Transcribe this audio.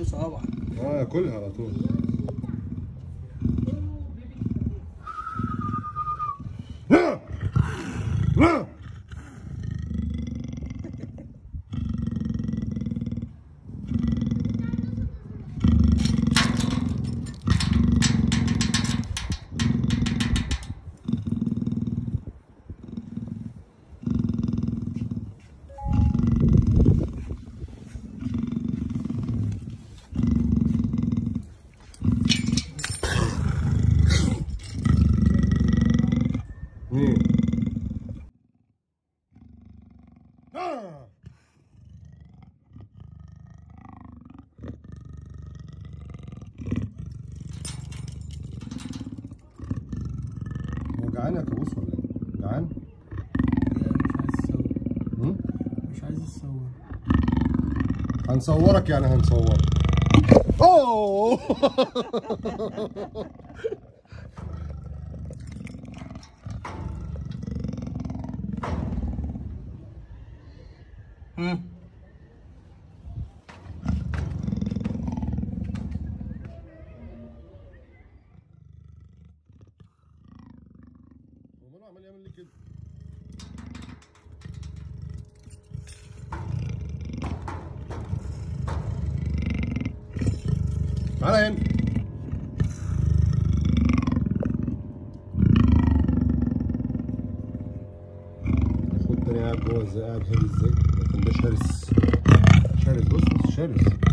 صوابعك اه ياكلها على طول مين؟ آه. هو جعان يا كابوس ولا ايه؟ جعان؟ هم؟ مش عايز اتصور هنصورك يعني هنصورك اوه مم. هو ماله عمال يعمل لي كده تعالى هنا خد تاني قاعد جوه ازاي قاعد هادي ازاي لكن ده شرس شرس بص بص شرس